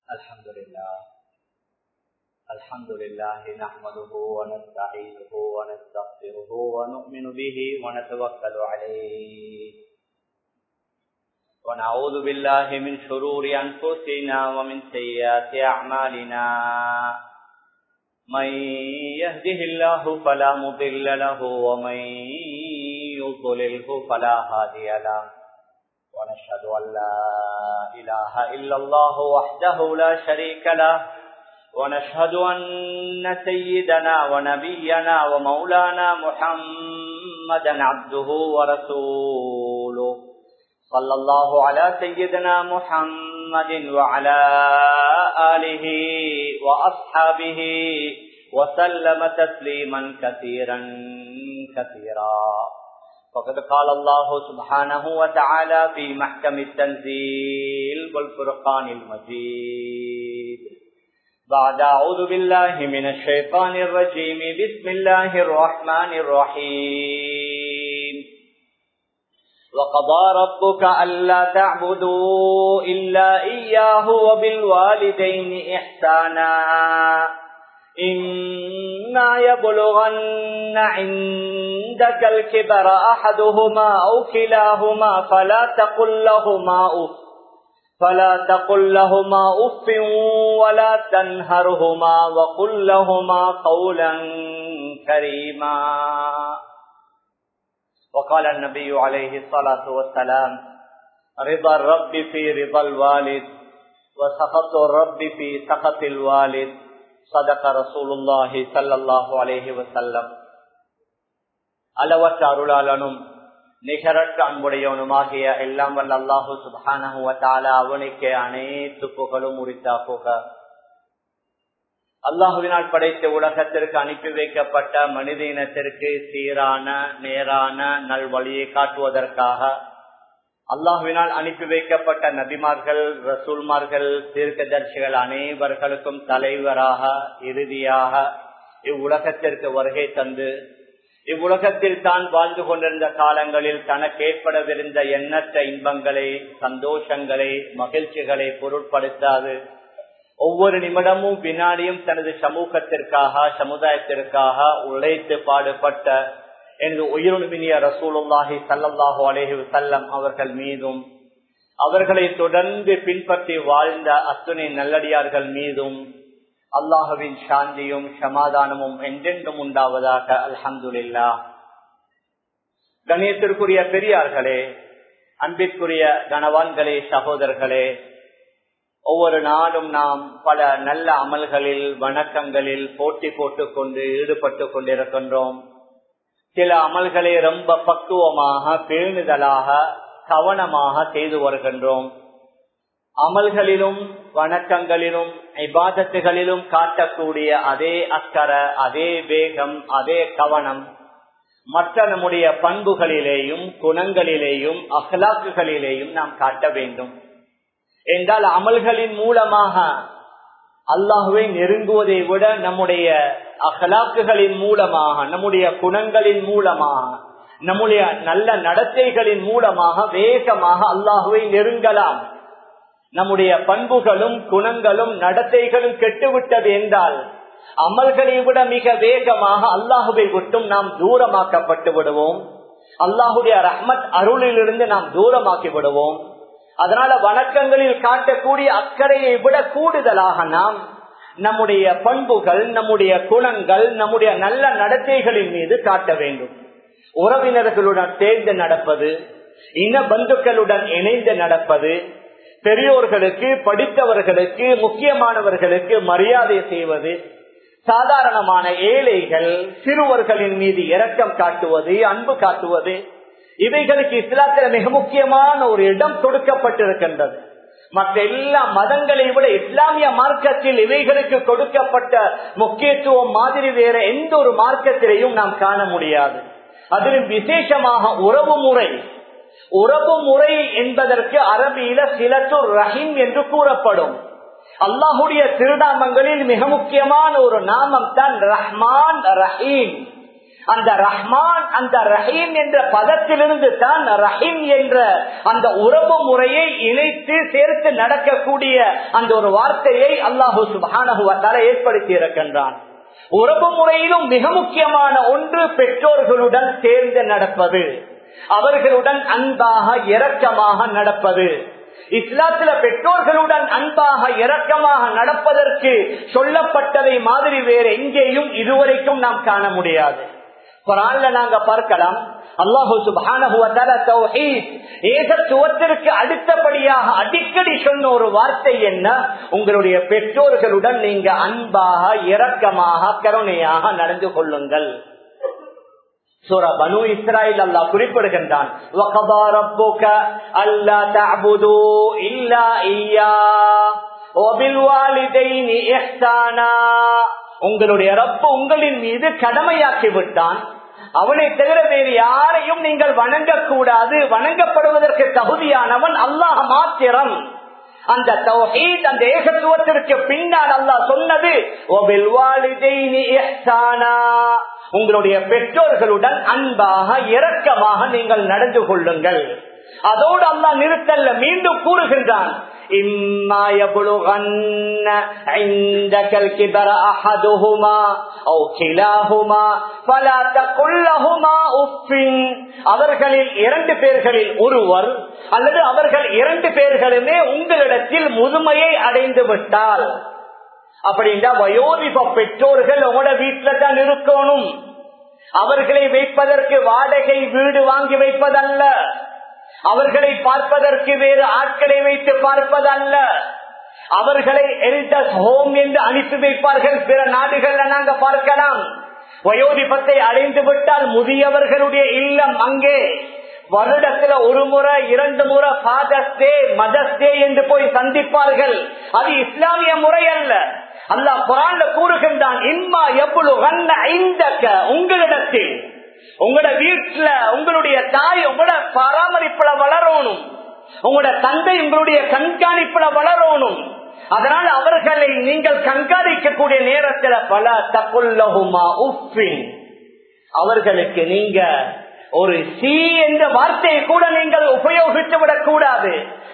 الحمد لله الحمد لله نحمده ونستعينه ونستغفره ونؤمن به ونتوكل عليه ونعوذ بالله من شرور أنفسنا ومن سيئات أعمالنا من يهده الله فلا مضل له ومن يضلله فلا هادي له ونشهد أن لا إله إلا الله وحده لا شريك له ونشهد أن سيدنا ونبينا ومولانا محمدا عبده ورسوله صلى الله على سيدنا محمد وعلى آله وأصحابه وسلم تسليما كثيرا كثيرا فقد قال الله سبحانه وتعالى في محكم التنزيل والفرقان المجيد بعد أعوذ بالله من الشيطان الرجيم بسم الله الرحمن الرحيم وقضى ربك ألا تعبدوا إلا إياه وبالوالدين إحسانا إما يبلغن عندك الكبر أحدهما أو كلاهما فلا تقل لهما أف فلا تقل لهما أف ولا تنهرهما وقل لهما قولا كريما وقال النبي عليه الصلاة والسلام رضا الرب في رضا الوالد وسخط الرب في سخط الوالد صدق رسول الله صلى الله عليه وسلم அளவற்ற அருளாளனும் நிகரற்ற அன்புடையவனுமாகிய எல்லாம் வல்ல அல்லாஹு சுபானஹுவத்தால அவனுக்கே அனைத்து புகழும் உரித்தா புக அல்லாஹுவினால் படைத்த உலகத்திற்கு அனுப்பி வைக்கப்பட்ட மனித இனத்திற்கு சீரான நேரான நல்வழியை காட்டுவதற்காக அல்லாஹுவினால் அனுப்பி வைக்கப்பட்ட நபிமார்கள் ரசூல்மார்கள் தீர்க்கதர்சிகள் அனைவர்களுக்கும் தலைவராக இறுதியாக இவ்வுலகத்திற்கு வருகை தந்து இவ்வுலகத்தில் தான் வாழ்ந்து கொண்டிருந்த காலங்களில் தனக்கு ஏற்படவிருந்த எண்ணற்ற இன்பங்களை சந்தோஷங்களை மகிழ்ச்சிகளை பொருட்படுத்தாது ஒவ்வொரு நிமிடமும் வினாடியும் தனது சமூகத்திற்காக சமுதாயத்திற்காக உழைத்து பாடுபட்ட எனது உயிருமினிய ரசூலுல்லாஹி சல்லாஹூ அலேஹி செல்லம் அவர்கள் மீதும் அவர்களை தொடர்ந்து பின்பற்றி வாழ்ந்த அத்துணை நல்லடியார்கள் மீதும் அல்லாஹுவின் சாந்தியும் சமாதானமும் என்றென்றும் உண்டாவதாக அல்ஹம்துல்லா கணேசருக்குரிய பெரியார்களே அன்பிற்குரிய கனவான்களே சகோதரர்களே ஒவ்வொரு நாளும் நாம் பல நல்ல அமல்களில் வணக்கங்களில் போட்டி போட்டுக் கொண்டு ஈடுபட்டு கொண்டிருக்கின்றோம் சில அமல்களை ரொம்ப பக்குவமாக பேணுதலாக கவனமாக செய்து வருகின்றோம் அமல்களிலும் வணக்கங்களிலும் இபாதத்துகளிலும் காட்டக்கூடிய அதே அக்கறை அதே வேகம் அதே கவனம் மற்ற நம்முடைய பண்புகளிலேயும் குணங்களிலேயும் அகலாக்குகளிலேயும் நாம் காட்ட வேண்டும் என்றால் அமல்களின் மூலமாக அல்லாஹுவை நெருங்குவதை விட நம்முடைய அகலாக்குகளின் மூலமாக நம்முடைய குணங்களின் மூலமாக நம்முடைய நல்ல நடத்தைகளின் மூலமாக வேகமாக அல்லாஹுவை நெருங்கலாம் நம்முடைய பண்புகளும் குணங்களும் நடத்தைகளும் கெட்டுவிட்டது என்றால் அமல்களை விட மிக வேகமாக அல்லாஹுவை விட்டும் நாம் தூரமாக்கப்பட்டு விடுவோம் அல்லாஹுடைய ரஹ்மத் அருளிலிருந்து நாம் தூரமாக்கி விடுவோம் அதனால வணக்கங்களில் காட்டக்கூடிய அக்கறையை விட கூடுதலாக நாம் நம்முடைய பண்புகள் நம்முடைய குணங்கள் நம்முடைய நல்ல நடத்தைகளின் மீது காட்ட வேண்டும் உறவினர்களுடன் சேர்ந்து நடப்பது இன பந்துக்களுடன் இணைந்து நடப்பது பெரியோர்களுக்கு படித்தவர்களுக்கு முக்கியமானவர்களுக்கு மரியாதை செய்வது சாதாரணமான ஏழைகள் சிறுவர்களின் மீது இரக்கம் காட்டுவது அன்பு காட்டுவது இவைகளுக்கு இஸ்லாத்தில் மிக முக்கியமான ஒரு இடம் கொடுக்கப்பட்டிருக்கின்றது மற்ற எல்லா மதங்களை விட இஸ்லாமிய மார்க்கத்தில் இவைகளுக்கு கொடுக்கப்பட்ட முக்கியத்துவம் மாதிரி வேற எந்த ஒரு மார்க்கத்திலையும் நாம் காண முடியாது அதிலும் விசேஷமாக உறவு முறை உறவு முறை என்பதற்கு அரபியில சிலத்துர் ரஹீம் என்று கூறப்படும் அல்லாஹுடைய திருநாமங்களில் மிக முக்கியமான ஒரு நாமம் தான் ரஹ்மான் ரஹீம் அந்த ரஹ்மான் அந்த ரஹீம் என்ற பதத்திலிருந்து தான் ரஹீம் என்ற அந்த உறவு முறையை இணைத்து சேர்த்து நடக்கக்கூடிய அந்த ஒரு வார்த்தையை அல்லாஹூ சுபானகுவத்தால ஏற்படுத்தி இருக்கின்றான் உறவு முறையிலும் மிக முக்கியமான ஒன்று பெற்றோர்களுடன் சேர்ந்து நடப்பது அவர்களுடன் அன்பாக இரக்கமாக நடப்பது இஸ்லாத்துல பெற்றோர்களுடன் அன்பாக இரக்கமாக நடப்பதற்கு சொல்லப்பட்டதை மாதிரி வேறு எங்கேயும் இதுவரைக்கும் நாம் காண முடியாது குரான்ல நாங்க பார்க்கலாம் அல்லாஹு ஏகத்துவத்திற்கு அடுத்தபடியாக அடிக்கடி சொன்ன ஒரு வார்த்தை என்ன உங்களுடைய பெற்றோர்களுடன் நீங்க அன்பாக இரக்கமாக கருணையாக நடந்து கொள்ளுங்கள் சூரா பனு இஸ்ராயில் அல்லா குறிப்பிடுகின்றான் உங்களுடைய ரப்பு உங்களின் மீது கடமையாக்கி விட்டான் அவனை தவிர வேறு யாரையும் நீங்கள் வணங்கக்கூடாது வணங்கப்படுவதற்கு தகுதியானவன் அல்லாஹ் மாத்திரம் அந்த தௌஹீத் அந்த ஏகத்துவத்திற்கு பின்னால் அல்லாஹ் சொன்னது உங்களுடைய பெற்றோர்களுடன் அன்பாக இரக்கமாக நீங்கள் நடந்து கொள்ளுங்கள் அதோடு அல்லா நிறுத்தல்ல மீண்டும் கூறுகின்றான் إما يبلغن عندك الكبر أحدهما أو كلاهما فلا تقل لهما أف அவர்களில் இரண்டு பேர்களில் ஒருவர் அல்லது அவர்கள் இரண்டு பேர்களுமே உங்களிடத்தில் முதுமையை அடைந்து விட்டால் அப்படின்னா வயோதிப பெற்றோர்கள் உங்களோட வீட்டுல தான் இருக்கணும் அவர்களை வைப்பதற்கு வாடகை வீடு வாங்கி வைப்பதல்ல அவர்களை பார்ப்பதற்கு வேறு ஆட்களை வைத்து பார்ப்பதல்ல அவர்களை எல்டஸ் ஹோம் என்று அனுப்பி வைப்பார்கள் பிற நாடுகள்ல நாங்க பார்க்கலாம் வயோதிபத்தை அடைந்து விட்டால் முதியவர்களுடைய இல்லம் அங்கே வருடத்துல ஒரு முறை இரண்டு முறை ஃபாதர்ஸ் டே மதர்ஸ் டே என்று போய் சந்திப்பார்கள் அது இஸ்லாமிய முறை அல்ல அல்லாஹ் குரான்ல கூறுகின்றான் இம்மா எவ்வளவு ஐந்தக்க உங்களிடத்தில் உங்களோட வீட்டுல உங்களுடைய தாய் உங்களோட பராமரிப்புல வளரணும் உங்களோட தந்தை உங்களுடைய கண்காணிப்புல வளரணும் அதனால அவர்களை நீங்கள் கண்காணிக்கக்கூடிய நேரத்துல பல தப்புல்லகுமா உப்பின் அவர்களுக்கு நீங்க ஒரு சி என்ற வார்த்தையை கூட நீங்கள் உபயோகித்து விடக் கூடாது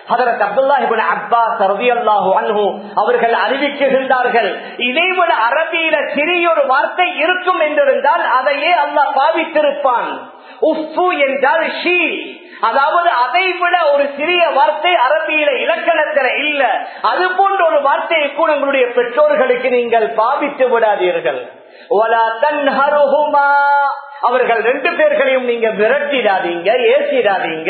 அவர்கள் அறிவிக்குகின்றார்கள் இதைவிட அரபியில சிறிய ஒரு வார்த்தை இருக்கும் என்றிருந்தால் அதையே அல்லாஹ் பாவித்திருப்பான் உப்பு என்றால் ஷீ அதாவது அதை விட ஒரு சிறிய வார்த்தை அரபியில இலக்கணத்துல இல்ல அது போன்ற ஒரு வார்த்தையை கூட உங்களுடைய பெற்றோர்களுக்கு நீங்கள் பாவித்து விடாதீர்கள் அவர்கள் ரெண்டு பேர்களையும் நீங்க விரட்டிடாதீங்க ஏசிடாதீங்க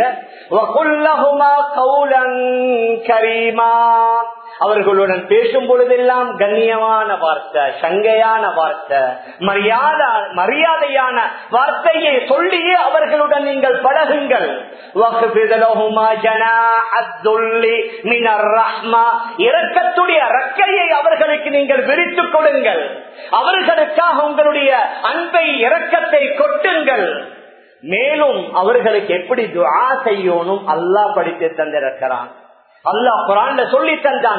அவர்களுடன் பேசும் பொழுதெல்லாம் கண்ணியமான வார்த்தை சங்கையான வார்த்தை மரியாதை மரியாதையான வார்த்தையை சொல்லியே அவர்களுடன் நீங்கள் பழகுங்கள் இரக்கத்துடைய ரக்கையை அவர்களுக்கு நீங்கள் விரித்துக் கொடுங்கள் அவர்களுக்காக உங்களுடைய அன்பை இரக்கத்தை கொட்டுங்கள் மேலும் அவர்களுக்கு எப்படி துவா செய்யணும் அல்லாஹ் படித்து தந்திருக்கிறான் அல்லாஹ் குரான்ல சொல்லி தந்தான்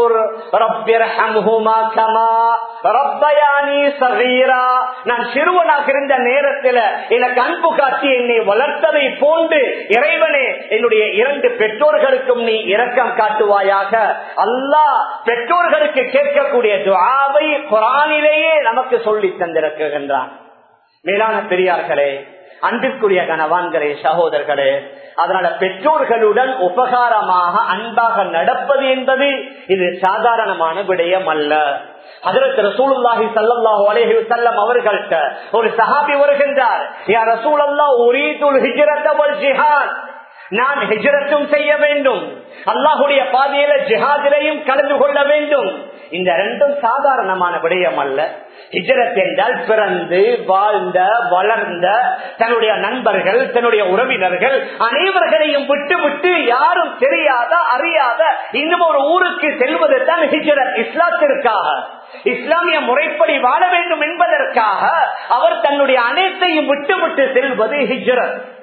நான் சிறுவனாக இருந்த நேரத்தில் எனக்கு அன்பு காட்டி என்னை வளர்த்ததை போன்று இறைவனே என்னுடைய இரண்டு பெற்றோர்களுக்கும் நீ இரக்கம் காட்டுவாயாக அல்லாஹ் பெற்றோர்களுக்கு கேட்கக்கூடிய துவாவை குரானிலேயே நமக்கு சொல்லி தந்திருக்கின்றான் மேலான பெரியார்களே அன்பிற்குரிய கணவான்களே சகோதரர்களே அதனால பெற்றோர்களுடன் உபகாரமாக அன்பாக நடப்பது என்பது இது சாதாரணமான விடயம் அல்ல அதற்கு ரசூலுல்லாஹி சல்லாஹு அலேஹி வல்லம் அவர்கள்ட்ட ஒரு சஹாபி வருகின்றார் யார் ரசூலல்லா உரீதுல் ஹிஜ்ரத் வல் ஜிஹாத் நான் ஹிஜ்ரத்தும் செய்ய வேண்டும் அல்லாஹுடைய பாதையில ஜிஹாதிலையும் கலந்து கொள்ள வேண்டும் இந்த ரெண்டும் சாதாரணமான விடயம் அல்ல ஹிஜரத் என்றால் பிறந்து வாழ்ந்த வளர்ந்த தன்னுடைய நண்பர்கள் தன்னுடைய உறவினர்கள் அனைவர்களையும் விட்டு விட்டு யாரும் தெரியாத அறியாத இன்னும் ஒரு ஊருக்கு செல்வது தான் ஹிஜரத் இஸ்லாத்திற்காக இஸ்லாமிய முறைப்படி வாழ வேண்டும் என்பதற்காக அவர் தன்னுடைய அனைத்தையும் விட்டு விட்டு செல்வது ஹிஜரத்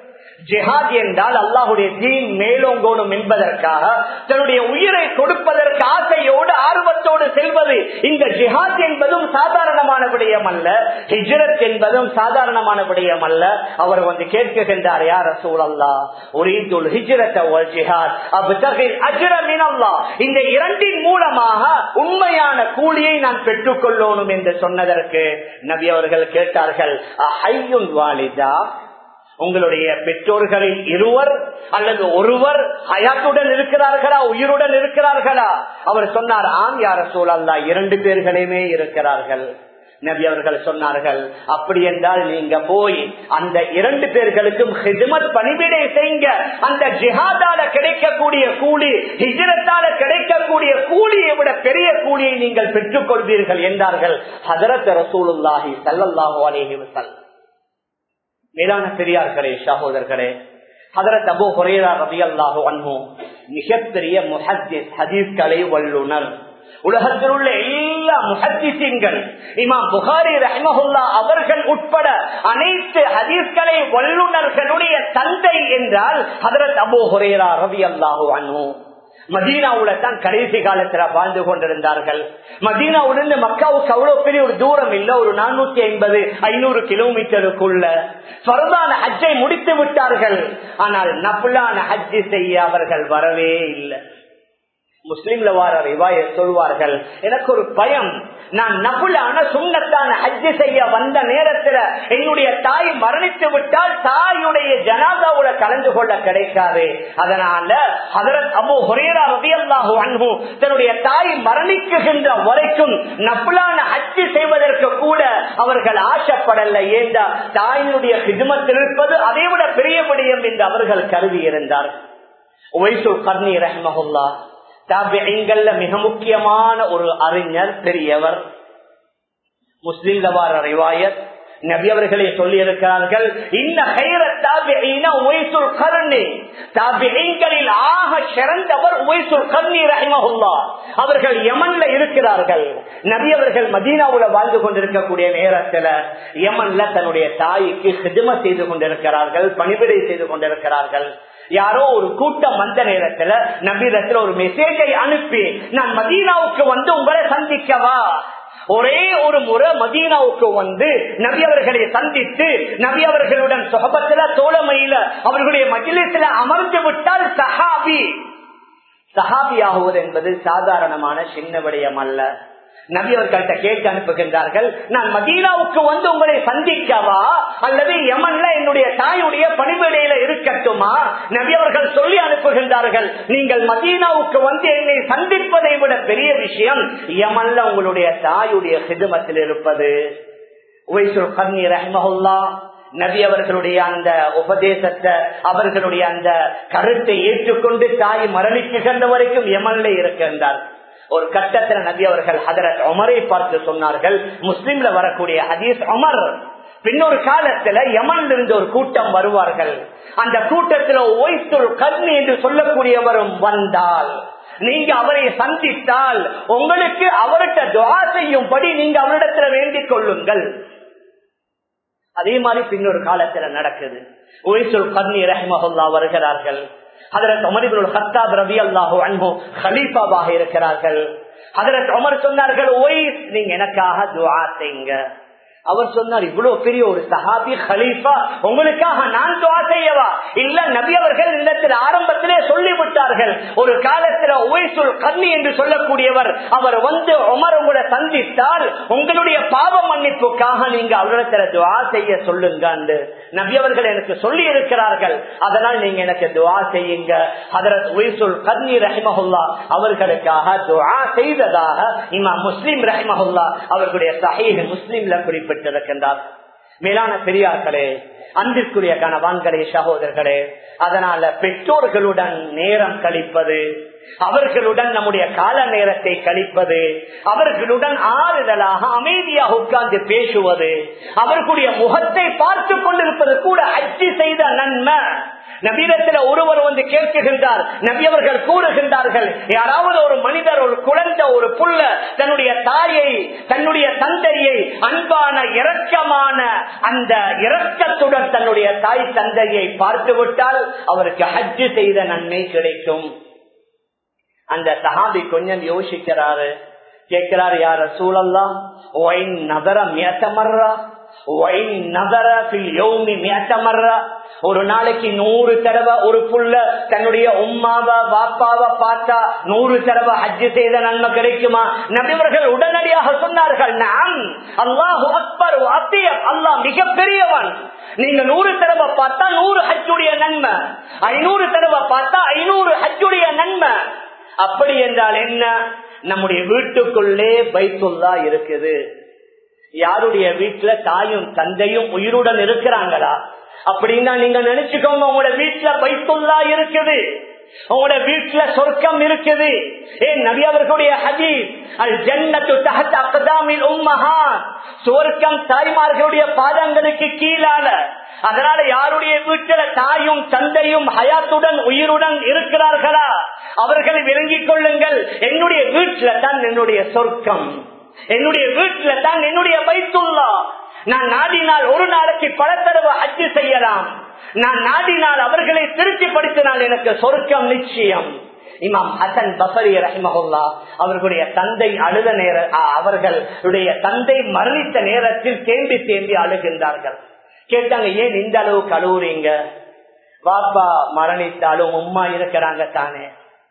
ஜிஹாத் என்றால் அல்லாஹுடைய தீன் மேலோங்கோணும் என்பதற்காக தன்னுடைய உயிரை கொடுப்பதற்கு ஆசையோடு ஆர்வத்தோடு செல்வது இந்த ஜிஹாத் என்பதும் சாதாரணமான விடயம் அல்ல ஹிஜ்ரத் என்பதும் சாதாரணமான விடயம் அல்ல அவர் வந்து கேட்கின்றார் யார் ரசூல் அல்லா உரீதுல் ஹிஜ்ரத் ஜிஹாத் அப்தகில் அஜ்ரமின் அல்லாஹ் இந்த இரண்டின் மூலமாக உண்மையான கூலியை நான் பெற்றுக் கொள்ளணும் என்று சொன்னதற்கு நபி அவர்கள் கேட்டார்கள் அஹையுன் வாலிதா உங்களுடைய பெற்றோர்களில் இருவர் அல்லது ஒருவர் ஹயாத்துடன் இருக்கிறார்களா உயிருடன் இருக்கிறார்களா அவர் சொன்னார் ஆம் யார சூழல்லா இரண்டு பேர்களுமே இருக்கிறார்கள் நபி அவர்கள் சொன்னார்கள் அப்படி என்றால் நீங்க போய் அந்த இரண்டு பேர்களுக்கும் ஹிஜ்மத் பணிவிடை செய்யுங்க அந்த ஜிஹாதால கிடைக்கக்கூடிய கூலி ஹிஜ்ரத்தால கிடைக்கக்கூடிய கூலியை விட பெரிய கூலியை நீங்கள் பெற்றுக் கொள்வீர்கள் என்றார்கள் ஹதரத் ரசூலுல்லாஹி சல்லல்லாஹு அலைஹி வஸல்லம் மேலான பெரியார்களே சகோதரர்களே ஹதரத் அபு ஹுரேரா ரபி அல்லாஹு அன்ஹு மிகப்பெரிய முஹத்திஸ் ஹதீஸ்களை வல்லுனர் உலகத்தில் உள்ள எல்லா முஹத்திசின்கள் இமாம் புகாரி ரஹ்மஹுல்லா அவர்கள் உட்பட அனைத்து ஹதீஸ்களை வல்லுநர்களுடைய தந்தை என்றால் ஹதரத் அபு ஹுரேரா ரவி அல்லாஹு அன்ஹு மதீனாவுல தான் கடைசி காலத்துல வாழ்ந்து கொண்டிருந்தார்கள் மதீனாவிலிருந்து மக்காவுக்கு அவ்வளவு பெரிய ஒரு தூரம் இல்ல ஒரு நானூத்தி ஐம்பது ஐநூறு கிலோமீட்டருக்குள்ள பரதான ஹஜ்ஜை முடித்து விட்டார்கள் ஆனால் நப்புலான ஹஜ்ஜி செய்ய அவர்கள் வரவே இல்லை முஸ்லிம்ல வார ரிவாய சொல்வார்கள் எனக்கு ஒரு பயம் நான் நபுலான சுண்ணத்தான ஹஜ்ஜு செய்ய வந்த நேரத்துல என்னுடைய தாய் மரணித்து விட்டால் தாயுடைய ஜனாதாவோட கலந்து கொள்ள கிடைக்காது அதனால ஹதரத் அபு ஹுரேரா ரபியல்லாஹு அன்பு தன்னுடைய தாய் மரணிக்குகின்ற வரைக்கும் நபுலான ஹஜ்ஜு செய்வதற்கு கூட அவர்கள் ஆசைப்படல ஏண்டா தாயினுடைய ஹிதுமத்தில் இருப்பது அதை விட பெரிய விடயம் என்று அவர்கள் கருதி இருந்தார் ஒய்சு கர்ணி ரஹ்மஹுல்லா தாபியங்கள்ல மிக முக்கியமான ஒரு அறிஞர் பெரியவர் முஸ்லிம்ல வார ரிவாயத் நபி அவர்களே சொல்லி இருக்கிறார்கள் இந்த தாபிகளில் ஆக சிறந்தவர் அவர்கள் யமன்ல இருக்கிறார்கள் நபி அவர்கள் மதீனாவுல வாழ்ந்து கொண்டிருக்கக்கூடிய நேரத்துல யமன்ல தன்னுடைய தாய்க்கு சிதும செய்து கொண்டிருக்கிறார்கள் பணிவிடை செய்து கொண்டிருக்கிறார்கள் யாரோ ஒரு கூட்டம் வந்த நேரத்துல நபீரத்துல ஒரு மெசேஜை அனுப்பி நான் மதீனாவுக்கு வந்து உங்களை சந்திக்கவா ஒரே ஒரு முறை மதீனாவுக்கு வந்து நபி அவர்களை சந்தித்து நபி அவர்களுடன் சொகபத்துல தோழமையில அவர்களுடைய மகிழத்துல அமர்ந்து விட்டால் சஹாபி சஹாபி ஆகுவது என்பது சாதாரணமான சின்ன விடயம் அல்ல நபி அவர்கள்ட்ட கேட்டு அனுப்புகின்றார்கள் நான் மதீனாவுக்கு வந்து உங்களை சந்திக்கவா அல்லது யமன்ல என்னுடைய தாயுடைய பணிவிடையில இருக்கட்டுமா நபி அவர்கள் சொல்லி அனுப்புகின்றார்கள் நீங்கள் மதீனாவுக்கு வந்து என்னை சந்திப்பதை விட பெரிய விஷயம் யமன்ல உங்களுடைய தாயுடைய சிதுமத்தில் இருப்பது நபி அவர்களுடைய அந்த உபதேசத்தை அவர்களுடைய அந்த கருத்தை ஏற்றுக்கொண்டு தாய் மரணிக்குகின்ற வரைக்கும் யமன்ல இருக்கின்றார் ஒரு கட்டத்துல நபி அவர்கள் ஹதரத் உமரை பார்த்து சொன்னார்கள் முஸ்லிம்ல வரக்கூடிய ஹதீஸ் உமர் பின்னொரு காலத்துல யமன்ல இருந்து ஒரு கூட்டம் வருவார்கள் அந்த கூட்டத்துல ஒய்த்துள் கர்ணி என்று சொல்லக்கூடியவரும் வந்தால் நீங்க அவரை சந்தித்தால் உங்களுக்கு அவர்கிட்ட துவா செய்யும்படி நீங்க அவரிடத்துல வேண்டிக் கொள்ளுங்கள் அதே மாதிரி பின்னொரு காலத்துல நடக்குது ஒய்சுல் கர்ணி ரஹ்மஹுல்லா வருகிறார்கள் அதற்கு அமரிபுல் ஹத்தாப் ரவி அல்லாஹோ அன்போ ஹலீஃபாவாக இருக்கிறார்கள் அதற்கு அமர் சொன்னார்கள் ஒய் நீங்க எனக்காக துவா செய்யுங்க அவர் சொன்னார் இவ்வளவு பெரிய ஒரு சஹாபி ஹலீஃபா உங்களுக்காக நான் துவா செய்யவா இல்ல நபி அவர்கள் இல்லத்தில் ஆரம்பத்திலே சொல்லிவிட்டார்கள் ஒரு காலத்துல ஒய்சுல் கண்ணி என்று சொல்லக்கூடியவர் அவர் வந்து உமர் உங்களை சந்தித்தால் உங்களுடைய பாவ மன்னிப்புக்காக நீங்க அவரிடத்துல துவா செய்ய சொல்லுங்க நபி அவர்கள் எனக்கு சொல்லி இருக்கிறார்கள் அதனால் நீங்க எனக்கு துவா செய்யுங்க அதரத் ஒய்சுல் கண்ணி ரஹிமஹுல்லா அவர்களுக்காக துவா செய்ததாக இமா முஸ்லிம் ரஹிமஹுல்லா அவர்களுடைய சஹீஹ் முஸ்லிம்ல குறிப்பிட்டு குறிப்பிட்டிருக்கின்றார் மேலான பெரியார்களே அன்பிற்குரிய கணவான்களே சகோதரர்களே அதனால பெற்றோர்களுடன் நேரம் கழிப்பது அவர்களுடன் நம்முடைய கால நேரத்தை கழிப்பது அவர்களுடன் ஆறுதலாக அமைதியாக உட்கார்ந்து பேசுவது அவர்களுடைய முகத்தை பார்த்து கொண்டிருப்பது கூட அச்சு செய்த நன்மை நபீனத்தில் ஒருவர் வந்து கேட்குகின்றார் நபியவர்கள் கூறுகின்றார்கள் யாராவது ஒரு மனிதர் ஒரு குழந்தை ஒரு புள்ள தன்னுடைய தாயை தன்னுடைய தந்தையை அன்பான இரக்கமான அந்த இரக்கத்துடன் தன்னுடைய தாய் தந்தையை பார்த்து விட்டால் அவருக்கு ஹஜ்ஜு செய்த நன்மை கிடைக்கும் அந்த சஹாபி கொஞ்சம் யோசிக்கிறாரு கேட்கிறார் யார சூழல்லா ஒயின் நகர மேத்தமர்றா ஒயின் நகர யோமி மேத்தமர்றா ஒரு நாளைக்கு நூறு தடவை ஒரு புள்ள தன்னுடைய உம்மாவ வாப்பாவ பார்த்தா நூறு தடவை ஹஜ்ஜு செய்த நன்மை கிடைக்குமா நபிவர்கள் உடனடியாக சொன்னார்கள் நாம் அல்லாஹு அக்பர் அல்லாஹ் மிகப்பெரியவன் நீங்க நூறு தடவை பார்த்தா நூறு ஹஜ்ஜுடைய நன்மை ஐநூறு தடவை பார்த்தா ஐநூறு ஹஜ்ஜுடைய நன்மை அப்படி என்றால் என்ன நம்முடைய வீட்டுக்குள்ளே பைத்துல்லா இருக்குது யாருடைய வீட்டுல தாயும் தந்தையும் உயிருடன் இருக்கிறாங்களா அப்படின்னா நீங்க நினைச்சுக்கோங்க உங்களோட வீட்டுல பைத்துல்லா இருக்குது உங்களோட வீட்டுல சொர்க்கம் இருக்குது ஏன் நபி அவர்களுடைய ஹதீஸ் அல் ஜன்னத்து தஹத் அக்தாமில் உம்மஹா சொர்க்கம் தாய்மார்களுடைய பாதங்களுக்கு கீழால அதனால யாருடைய வீட்டில தாயும் தந்தையும் ஹயாத்துடன் உயிருடன் இருக்கிறார்களா அவர்களை விளங்கிக் கொள்ளுங்கள் என்னுடைய வீட்டுல தான் என்னுடைய சொர்க்கம் என்னுடைய வீட்டுல தான் என்னுடைய பைத்துள்ளா நான் நாடினால் ஒரு நாளைக்கு பல தடவை அச்சு செய்யலாம் நான் நாடினால் அவர்களை திருப்திப்படுத்தினால் எனக்கு சொர்க்கம் நிச்சயம் இமாம் ஹசன் பசரி ரஹிமஹுல்லா அவர்களுடைய தந்தை அழுத நேர அவர்களுடைய தந்தை மரணித்த நேரத்தில் தேம்பி தேம்பி அழுகின்றார்கள் கேட்டாங்க ஏன் இந்த அளவுக்கு அழுவுறீங்க பாப்பா மரணித்தாலும் உம்மா இருக்கிறாங்க தானே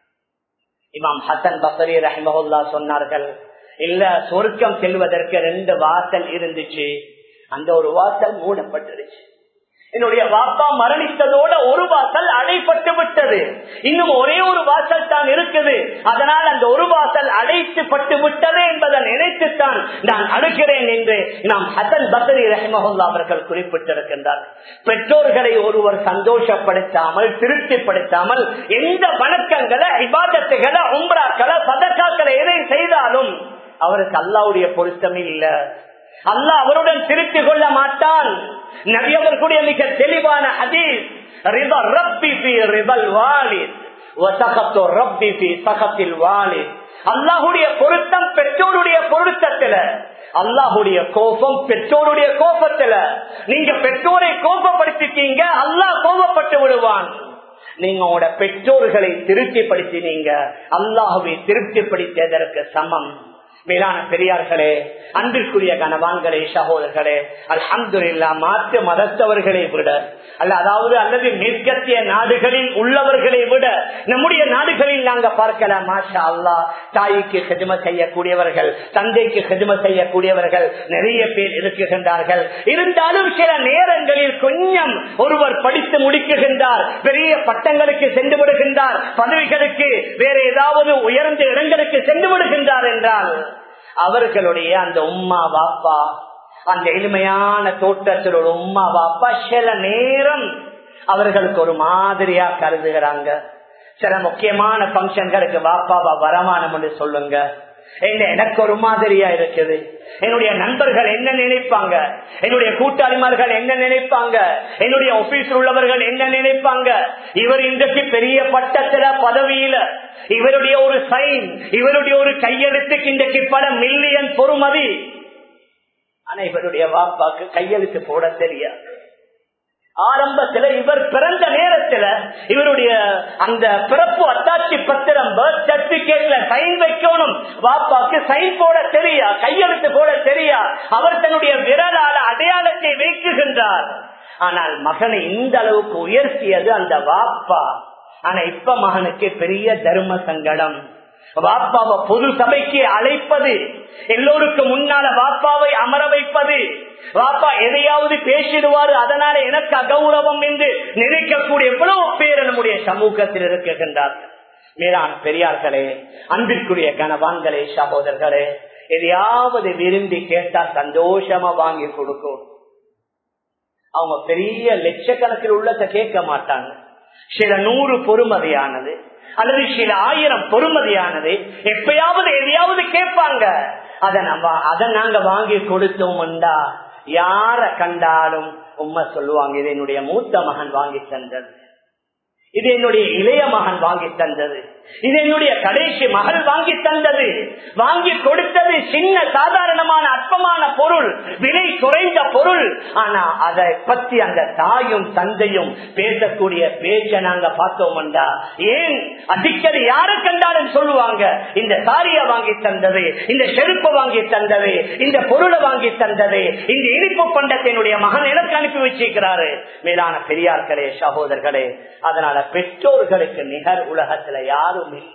இமாம் ஹசன் பசரி ரஹிமஹுல்லா சொன்னார்கள் இல்ல சொர்க்கம் செல்வதற்கு ரெண்டு வாசல் இருந்துச்சு அந்த ஒரு வாசல் மூடப்பட்டுருச்சு என்னுடைய வாப்பா மரணித்ததோட ஒரு வாசல் அடைப்பட்டு விட்டது இன்னும் ஒரே ஒரு வாசல் தான் இருக்குது அதனால் அந்த ஒரு வாசல் அடைத்துப்பட்டு விட்டது என்பதை நினைத்துத்தான் நான் அடுக்கிறேன் என்று நாம் ஹசன் பசரி ரஹமஹுல்லா அவர்கள் குறிப்பிட்டிருக்கின்றார் பெற்றோர்களை ஒருவர் சந்தோஷப்படுத்தாமல் திருப்திப்படுத்தாமல் எந்த வணக்கங்களை இபாதத்துகளை உம்ராக்களை பதக்காக்களை எதை செய்தாலும் அவருக்கு அல்லாவுடைய பொருத்தமே இல்லை அல்லாஹ் அவருடன் திருத்தி கொள்ள மாட்டான் நபியவர்களுடைய மிக தெளிவான ஹதீஸ் ரிபா ரப்பி பி ரிபல் வாலித் வசகத்து ரப்பி பி சகத்தில் வாலித் அல்லாஹுடைய பொருத்தம் பெற்றோருடைய பொருத்தத்துல அல்லாஹுடைய கோபம் பெற்றோருடைய கோபத்துல நீங்க பெற்றோரை கோபப்படுத்திட்டீங்க அல்லாஹ் கோபப்பட்டு விடுவான் நீங்க உங்களோட பெற்றோர்களை திருப்திப்படுத்தினீங்க அல்லாஹுவை திருப்திப்படுத்தியதற்கு சமம் மேலான பெரியார்களே அன்பிற்குரிய கனவான்களே சகோதரர்களே அல்ஹம்துல்லா மாற்று மதத்தவர்களை விட அல்ல அதாவது அல்லது மேற்கத்திய நாடுகளில் உள்ளவர்களை விட நம்முடைய நாடுகளில் நாங்க பார்க்கலாம் மாஷா அல்லா தாய்க்கு செதும செய்யக்கூடியவர்கள் தந்தைக்கு செதும செய்யக்கூடியவர்கள் நிறைய பேர் இருக்குகின்றார்கள் இருந்தாலும் சில நேரங்களில் கொஞ்சம் ஒருவர் படித்து முடிக்குகின்றார் பெரிய பட்டங்களுக்கு சென்று விடுகின்றார் பதவிகளுக்கு வேற ஏதாவது உயர்ந்த இடங்களுக்கு சென்று விடுகின்றார் என்றால் அவர்களுடைய அந்த உம்மா பாப்பா அந்த எளிமையான தோட்டத்தில் ஒரு உம்மா பாப்பா சில நேரம் அவர்களுக்கு ஒரு மாதிரியா கருதுகிறாங்க சில முக்கியமான பங்கன்களுக்கு வாப்பாவா வரமானம் என்று சொல்லுங்க எனக்கு ஒரு மாதிரியா இருக்குது என்னுடைய நண்பர்கள் என்ன நினைப்பாங்க என்னுடைய கூட்டாளிமார்கள் என்ன நினைப்பாங்க என்னுடைய ஆபீஸில் உள்ளவர்கள் என்ன நினைப்பாங்க இவர் இன்றைக்கு பெரிய பட்டத்துல பதவியில இவருடைய ஒரு சைன் இவருடைய ஒரு கையெழுத்துக்கு இன்றைக்கு பல மில்லியன் பொறுமதி ஆனா இவருடைய வாப்பாக்கு கையெழுத்து போட தெரியாது ஆரம்பத்துல இவர் பிறந்த நேரத்துல இவருடைய அந்த பிறப்பு அத்தாட்சி பத்திரம் பர்த் சர்டிபிகேட்ல சைன் வைக்கணும் வாப்பாக்கு சைன் போட தெரியா கையெழுத்து போட தெரியா அவர் தன்னுடைய விரலால அடையாளத்தை வைக்குகின்றார் ஆனால் மகனை இந்த அளவுக்கு உயர்த்தியது அந்த வாப்பா ஆனா இப்ப மகனுக்கு பெரிய தர்ம சங்கடம் வாப்பாவை பொது சபைக்கு அழைப்பது எல்லோருக்கும் முன்னால வாப்பாவை அமர வைப்பது வாப்பா எதையாவது பேசிடுவாரு அதனால எனக்கு அகௌரவம் என்று நினைக்கக்கூடிய எவ்வளவு பேர் நம்முடைய சமூகத்தில் இருக்கின்றார்கள் மேலான பெரியார்களே அன்பிற்குரிய கணவான்களே சகோதரர்களே எதையாவது விரும்பி கேட்டா சந்தோஷமா வாங்கி கொடுக்கும் அவங்க பெரிய லட்சக்கணக்கில் உள்ளத கேட்க மாட்டாங்க சில நூறு பொறுமதியானது அல்லது சில ஆயிரம் பொறுமதியானது எப்பயாவது எதையாவது கேட்பாங்க அதை நம்ம அதை நாங்க வாங்கி கொடுத்தோம்டா யார கண்டாலும் உண்மை சொல்லுவாங்க இது என்னுடைய மூத்த மகன் வாங்கி தந்தது இது என்னுடைய இளைய மகன் வாங்கி தந்தது இது என்னுடைய கடைசி மகள் வாங்கி தந்தது வாங்கி கொடுத்தது சின்ன சாதாரணமான அற்பமான பொருள் விலை குறைந்த பொருள் ஆனா அதை பத்தி அந்த தாயும் தந்தையும் பேசக்கூடிய பேச்ச நாங்க பார்த்தோம்டா ஏன் அடிக்கடி யாரை கண்டாலும் சொல்லுவாங்க இந்த சாரிய வாங்கி தந்தது இந்த செருப்பு வாங்கி தந்தது இந்த பொருளை வாங்கி தந்தது இந்த இனிப்பு பண்டத்தினுடைய மகன் எனக்கு அனுப்பி வச்சிருக்கிறாரு மேலான பெரியார்களே சகோதரர்களே அதனால பெற்றோர்களுக்கு நிகர் உலகத்துல யாரும் இல்லை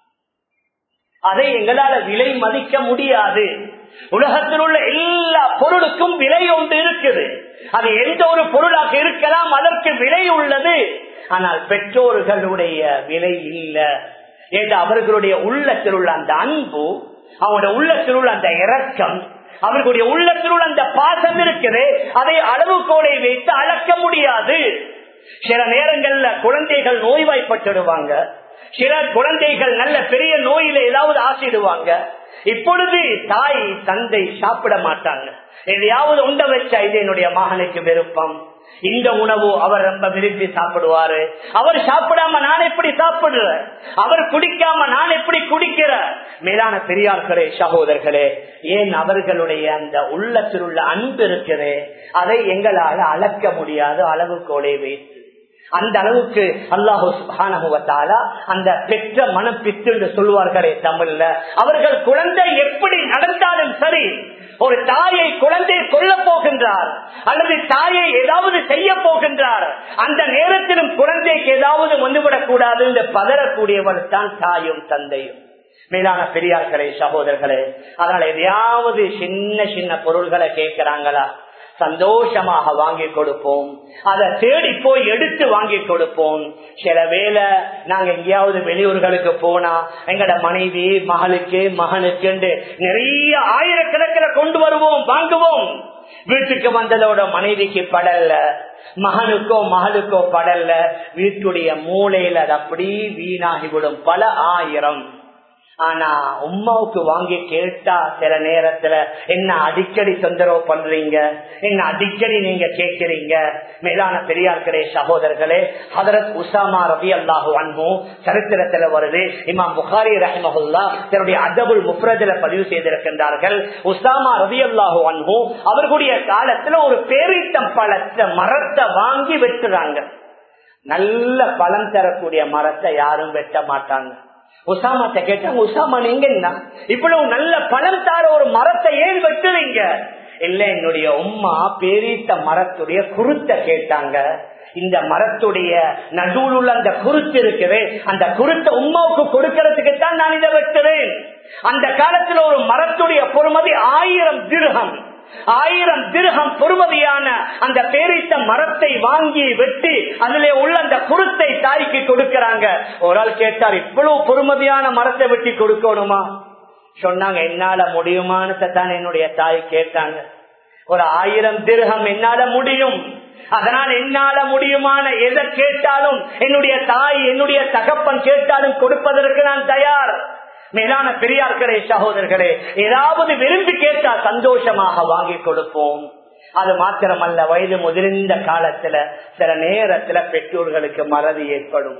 அதை எங்களால விலை மதிக்க முடியாது உலகத்தில் உள்ள எல்லா பொருளுக்கும் விலை ஒன்று இருக்குது அது எந்த ஒரு பொருளாக இருக்கலாம் அதற்கு விலை உள்ளது ஆனால் பெற்றோர்களுடைய விலை இல்லை ஏதோ அவர்களுடைய உள்ளத்தில் உள்ள அந்த அன்பு அவங்களுடைய உள்ளத்தில் உள்ள அந்த இரக்கம் அவர்களுடைய உள்ளத்தில் உள்ள அந்த பாசம் இருக்குது அதை அளவுகோலை வைத்து அளக்க முடியாது சில நேரங்கள்ல குழந்தைகள் நோய்வாய்ப்பட்டுடுவாங்க சில குழந்தைகள் நல்ல பெரிய நோயில ஏதாவது ஆசிடுவாங்க இப்பொழுது தாய் தந்தை சாப்பிட மாட்டாங்க எதையாவது உண்ட வச்சா இது என்னுடைய மகனுக்கு விருப்பம் இந்த உணவு அவர் ரொம்ப விரும்பி சாப்பிடுவாரு அவர் சாப்பிடாம நான் எப்படி சாப்பிடுற அவர் குடிக்காம நான் எப்படி குடிக்கிற மேலான பெரியார்களே சகோதரர்களே ஏன் அவர்களுடைய அந்த உள்ளத்தில் உள்ள அன்பு இருக்கிறே அதை எங்களால் அளக்க முடியாத அளவுகோலை வைத்து அந்த அளவுக்கு அல்லாஹு சுபானுவத்தாலா அந்த பெற்ற மனப்பித்து என்று சொல்லுவார்களே தமிழ்ல அவர்கள் குழந்தை எப்படி நடந்தாலும் சரி ஒரு தாயை குழந்தை கொல்ல போகின்றார் அல்லது தாயை ஏதாவது செய்ய போகின்றார் அந்த நேரத்திலும் குழந்தைக்கு ஏதாவது வந்துவிடக் கூடாது என்று பதறக்கூடியவர் தான் தாயும் தந்தையும் மேலான பெரியார்களே சகோதரர்களே அதனால எதையாவது சின்ன சின்ன பொருள்களை கேட்கிறாங்களா சந்தோஷமாக வாங்கி கொடுப்போம் அதை தேடி போய் எடுத்து வாங்கி கொடுப்போம் சில வேலை நாங்க எங்கேயாவது வெளியூர்களுக்கு போனா எங்கட மனைவி மகளுக்கு மகனுக்கு நிறைய ஆயிரக்கணக்கில் கொண்டு வருவோம் வாங்குவோம் வீட்டுக்கு வந்ததோட மனைவிக்கு படல்ல மகனுக்கோ மகளுக்கோ படல்ல வீட்டுடைய மூளையில அது அப்படி வீணாகிவிடும் பல ஆயிரம் ஆனா உமாவுக்கு வாங்கி கேட்டா சில நேரத்துல என்ன அடிக்கடி தொந்தரவு பண்றீங்க என்ன அடிக்கடி நீங்க கேட்கிறீங்க மேலான பெரியார்களே சகோதரர்களே ஹதரத் உசாமா ரவி அல்லாஹு அன்பு சரித்திரத்துல வருது இமாம் புகாரி ரஹமஹுல்லா தன்னுடைய அதபுல் முப்ரஜல பதிவு செய்திருக்கின்றார்கள் உசாமா ரவி அல்லாஹு அன்பு அவர்களுடைய காலத்துல ஒரு பேரீட்டம் பழத்த மரத்தை வாங்கி வெட்டுறாங்க நல்ல பலன் தரக்கூடிய மரத்தை யாரும் வெட்ட மாட்டாங்க உசாமாத்த கேட்டாங்க உசாமா நீங்க என்ன இவ்வளவு நல்ல பழம் தார ஒரு மரத்தை ஏன் வெட்டுறீங்க இல்ல என்னுடைய உம்மா பேரீத்த மரத்துடைய குருத்தை கேட்டாங்க இந்த மரத்துடைய நடுவில் உள்ள அந்த குருத்து இருக்குது அந்த குருத்தை உமாவுக்கு கொடுக்கறதுக்கு தான் நான் இதை வெட்டுறேன் அந்த காலத்துல ஒரு மரத்துடைய பொறுமதி ஆயிரம் திருகம் ஆயிரம் திருகம் பொறுமதியான அந்த பேரித்த மரத்தை வாங்கி வெட்டி அதுல உள்ள அந்த குருத்தை தாய்க்கு கொடுக்கறாங்க ஒரு ஆள் கேட்டார் இவ்வளவு பொறுமதியான மரத்தை வெட்டி கொடுக்கணுமா சொன்னாங்க என்னால முடியுமான்னு தான் என்னுடைய தாய் கேட்டாங்க ஒரு ஆயிரம் திருகம் என்னால முடியும் அதனால் என்னால முடியுமான எதை கேட்டாலும் என்னுடைய தாய் என்னுடைய தகப்பன் கேட்டாலும் கொடுப்பதற்கு நான் தயார் மேலான பெரியார்களே சகோதரர்களே ஏதாவது விரும்பி கேட்டா சந்தோஷமாக வாங்கி கொடுப்போம் அது மாத்திரமல்ல வயது முதிர்ந்த காலத்துல சில நேரத்துல பெற்றோர்களுக்கு மறதி ஏற்படும்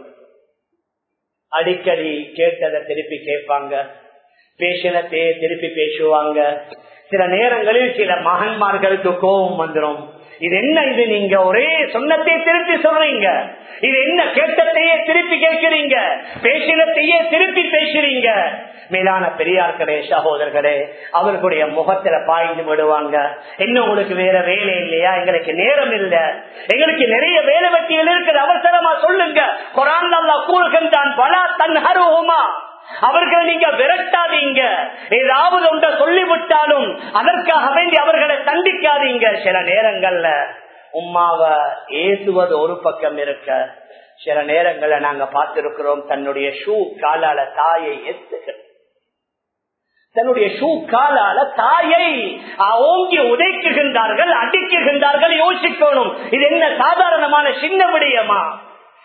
அடிக்கடி கேட்டதை திருப்பி கேட்பாங்க பேசினத்தையே திருப்பி பேசுவாங்க சில நேரங்களில் சில மகன்மார்களுக்கு கோபம் வந்துடும் இது என்ன இது நீங்க ஒரே சொன்னத்தையே திருப்பி சொல்றீங்க இது என்ன கேட்டத்தையே திருப்பி கேட்கிறீங்க பேசினத்தையே திருப்பி பேசுறீங்க மேலான பெரியார்களே சகோதரர்களே அவர்களுடைய முகத்துல பாய்ந்து விடுவாங்க என்ன உங்களுக்கு வேற வேலை இல்லையா எங்களுக்கு நேரம் இல்ல எங்களுக்கு நிறைய வேலை வெட்டிகள் இருக்குது அவசரமா சொல்லுங்க குரான் அல்லா கூறுகின்றான் பலா தன் ஹருமா அவர்களை நீங்க விரட்டாதீங்க ஏதாவது ஒன்றை சொல்லிவிட்டாலும் அதற்காக வேண்டி அவர்களை தண்டிக்காதீங்க சில நேரங்கள்ல உம்மாவ ஏசுவது ஒரு பக்கம் இருக்க சில நேரங்கள்ல நாங்க பார்த்திருக்கிறோம் தன்னுடைய ஷூ காலால தாயை எத்துக தன்னுடைய ஷூ காலால தாயை ஓங்கி உதைக்குகின்றார்கள் அடிக்குகின்றார்கள் யோசிக்கணும் இது என்ன சாதாரணமான சின்ன விடயமா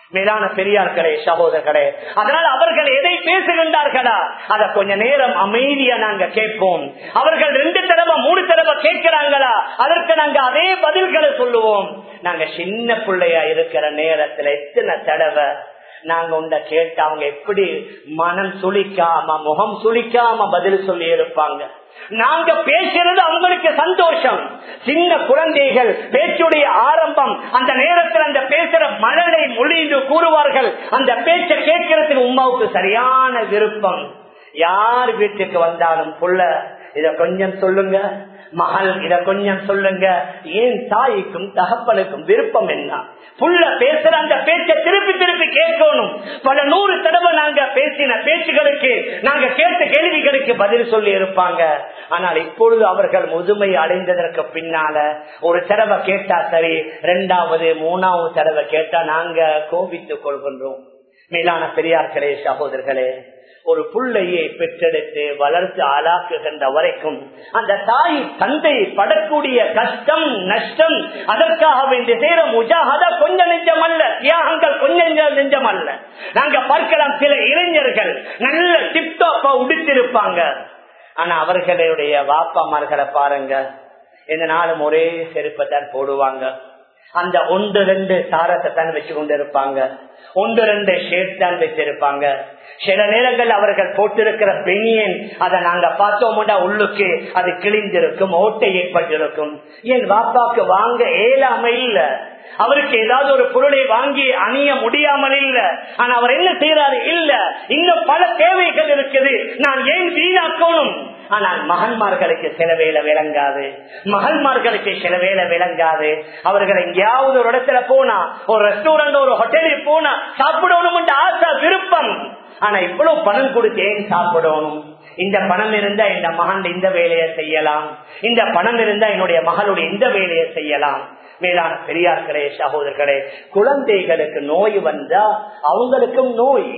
மேலான பெரியார்களே சகோதரர்களே அதனால் அவர்கள் எதை பேசுகின்றார்களா அத கொஞ்ச நேரம் அமைதியா நாங்க கேட்போம் அவர்கள் ரெண்டு தடவை மூணு தடவை கேட்கிறாங்களா அதற்கு நாங்க அதே பதில்களை சொல்லுவோம் நாங்க சின்ன பிள்ளையா இருக்கிற நேரத்துல எத்தனை தடவை நாங்க உண்ட கேட்டு அவங்க எப்படி மனம் சுளிக்காம முகம் சுளிக்காம பதில் சொல்லி இருப்பாங்க நாங்க பேசுறது அவங்களுக்கு சந்தோஷம் சின்ன குழந்தைகள் பேச்சுடைய ஆரம்பம் அந்த நேரத்தில் அந்த பேசுற மழலை மொழி என்று கூறுவார்கள் அந்த பேச்சை கேட்கறதுக்கு உமாவுக்கு சரியான விருப்பம் யார் வீட்டுக்கு வந்தாலும் புள்ள இத கொஞ்சம் சொல்லுங்க மகள் இத கொஞ்சம் சொல்லுங்க ஏன் தாய்க்கும் தகப்பனுக்கும் விருப்பம் என்ன புள்ள பேசுற அந்த பேச்சை திருப்பி திருப்பி கேட்கணும் பல நூறு தடவை நாங்க பேசின பேச்சுகளுக்கு நாங்க கேட்ட கேள்விகளுக்கு பதில் சொல்லி இருப்பாங்க ஆனால் இப்பொழுது அவர்கள் முதுமை அடைந்ததற்கு பின்னால ஒரு தடவை கேட்டா சரி ரெண்டாவது மூணாவது தடவை கேட்டா நாங்க கோபித்துக் கொள்கின்றோம் மேலான பெரியார்களே சகோதரர்களே ஒரு புள்ளையை பெற்றெடுத்து வளர்த்து ஆளாக்குகின்ற வரைக்கும் அந்த தாய் தந்தை படக்கூடிய கஷ்டம் நஷ்டம் அதற்காக வேண்டிய செய்யற முஜாகத கொஞ்சம் நெஞ்சம் அல்ல தியாகங்கள் கொஞ்சம் நெஞ்சம் அல்ல நாங்க பார்க்கலாம் சில இளைஞர்கள் நல்ல டிப்டாப்பா உடுத்திருப்பாங்க ஆனா அவர்களுடைய வாப்பாமார்களை பாருங்க இந்த நாளும் ஒரே செருப்பை தான் போடுவாங்க அந்த ஒன்று ரெண்டு தாரத்தை தான் வச்சு கொண்டு இருப்பாங்க ஒன்று ரெண்டு ஷேட் தான் வச்சிருப்பாங்க சில நேரங்கள் அவர்கள் போட்டிருக்கிற பெனியன் அதை நாங்க பார்த்தோம்னா உள்ளுக்கு அது கிழிஞ்சிருக்கும் ஓட்டை ஏற்பட்டிருக்கும் என் வாப்பாக்கு வாங்க ஏலாம இல்ல அவருக்கு ஏதாவது ஒரு பொருளை வாங்கி அணிய முடியாமல் இல்ல ஆனா அவர் என்ன செய்யறாரு இல்ல இன்னும் பல தேவைகள் இருக்குது நான் ஏன் வீணாக்கணும் ஆனால் மகன்மார்களுக்கு சில வேலை விளங்காது மகன்மார்களுக்கு சில வேலை விளங்காது அவர்கள் எங்கேயாவது ஒரு இடத்துல போனா ஒரு ரெஸ்டாரண்ட் ஒரு ஹோட்டலுக்கு போனா சாப்பிடணும் ஆசை விருப்பம் ஆனா இவ்வளவு பணம் கொடுத்து ஏன் சாப்பிடணும் இந்த பணம் இருந்தா இந்த மகன் இந்த வேலையை செய்யலாம் இந்த பணம் இருந்தா என்னுடைய மகளுடைய இந்த வேலையை செய்யலாம் மேலான பெரியார்களே சகோதரர்களே குழந்தைகளுக்கு நோய் வந்தா அவங்களுக்கும் நோய்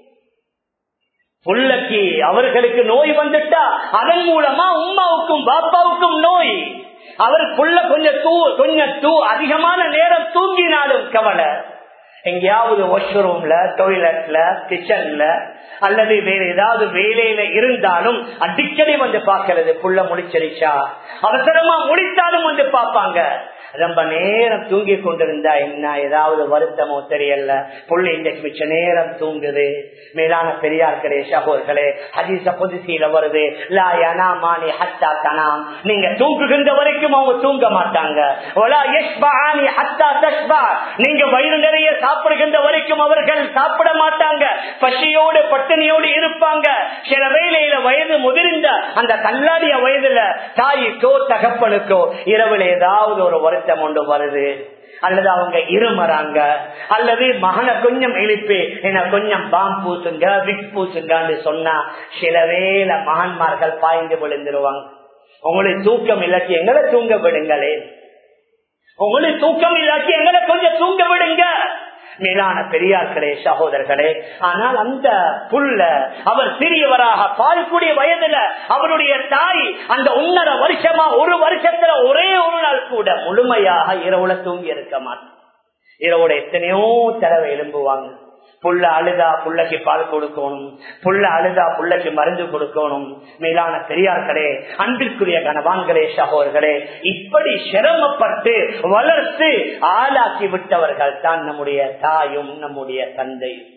புள்ளக்கு அவர்களுக்கு நோய் வந்துட்டா அதன் மூலமா உமாவுக்கும் பாப்பாவுக்கும் நோய் அவர் புள்ள கொஞ்சம் தூ கொஞ்சம் தூ அதிகமான நேரம் தூங்கினாலும் கவலை எங்கேயாவது வாஷ்ரூம்ல டொய்லெட்ல கிச்சன்ல அல்லது வேற ஏதாவது வேலையில இருந்தாலும் அடிக்கடி வந்து பாக்குறது புள்ள முடிச்சிருச்சா அவசரமா முடித்தாலும் வந்து பாப்பாங்க ரொம்ப நேரம் தூங்கி கொண்டிருந்தா என்ன ஏதாவது வருத்தமோ தெரியல புள்ள இன்றைக்கு மிச்ச நேரம் தூங்குது மேலான பெரியார்களே சகோர்களே ஹதீச புதுசியில வருது லா யனாமானி ஹத்தா கனாம் நீங்க தூங்குகின்ற வரைக்கும் அவங்க தூங்க மாட்டாங்க ஒலா யஷ்பானி ஹத்தா தஷ்பா நீங்க வயிறு நிறைய சாப்பிடுகின்ற வரைக்கும் அவர்கள் சாப்பிட மாட்டாங்க பசியோடு பட்டினியோடு இருப்பாங்க சில வேளையில வயது முதிர்ந்த அந்த கல்லாடிய வயதுல தாய்க்கோ தகப்பனுக்கோ இரவுல ஏதாவது ஒரு வருத்தம் ஒன்று வருது அல்லது அவங்க இருமறாங்க அல்லது மகனை கொஞ்சம் எழுப்பி என்ன கொஞ்சம் பாம் பூசுங்க விக் பூசுங்கன்னு சொன்னா சில வேளை மகன்மார்கள் பாய்ந்து விழுந்துருவாங்க உங்களுக்கு தூக்கம் இல்லாட்டி எங்களை தூங்க விடுங்களே உங்களுக்கு தூக்கம் இல்லாட்டி எங்களை கொஞ்சம் தூங்க விடுங்க மேலான பெரியார்களே சகோதரர்களே ஆனால் அந்த புல்ல அவர் சிறியவராக பால்குடிய வயதுல அவருடைய தாய் அந்த ஒன்னரை வருஷமா ஒரு வருஷத்துல ஒரே ஒரு நாள் கூட முழுமையாக இரவுல தூங்கி இருக்க மாட்டார் இரவோட எத்தனையோ தடவை எழும்புவாங்க புள்ள அழுதா புள்ளைக்கு பால் கொடுக்கணும் புள்ள அழுதா புள்ளைக்கு மருந்து கொடுக்கணும் மேலான பெரியார்களே அன்பிற்குரிய கனவான்களே சகோதர்களே இப்படி சிரமப்பட்டு வளர்த்து ஆளாக்கி விட்டவர்கள் தான் நம்முடைய தாயும் நம்முடைய தந்தையும்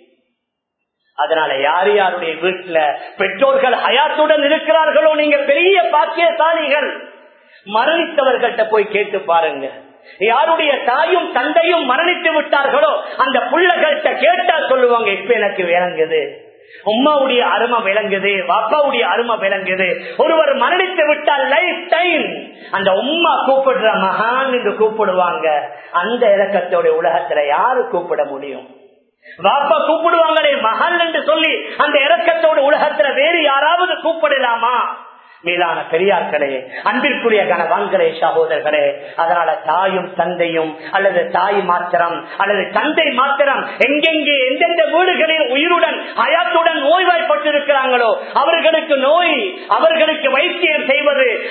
அதனால யார் யாருடைய வீட்டுல பெற்றோர்கள் ஹயாத்துடன் இருக்கிறார்களோ நீங்க பெரிய பாக்கியசாலிகள் மரணித்தவர்கள்ட்ட போய் கேட்டு பாருங்க யாருடைய தாயும் தந்தையும் மரணித்து விட்டார்களோ அந்த புள்ளகள்கிட்ட கேட்டா சொல்லுவாங்க இப்ப எனக்கு விளங்குது உம்மாவுடைய அருமை விளங்குது பாப்பாவுடைய அருமை விளங்குது ஒருவர் மரணித்து விட்டால் லைஃப் டைம் அந்த உம்மா கூப்பிடுற மகான் என்று கூப்பிடுவாங்க அந்த இலக்கத்தோட உலகத்துல யாரு கூப்பிட முடியும் பாப்பா கூப்பிடுவாங்களே மகள் என்று சொல்லி அந்த இறக்கத்தோட உலகத்துல வேறு யாராவது கூப்பிடலாமா மேலான பெரியார்களே அன்பிற்குரிய கணவான்களே சகோதரர்களே அதனால தாயும் தந்தையும் அல்லது தாய் மாத்திரம் அல்லது தந்தை மாத்திரம் எங்கெங்கே எந்தெந்த வீடுகளில் உயிருடன் ஹயாத்துடன் நோய்வாய்ப்பட்டிருக்கிறாங்களோ அவர்களுக்கு நோய் அவர்களுக்கு வைத்தியம் செய்வது அவர்களுக்கு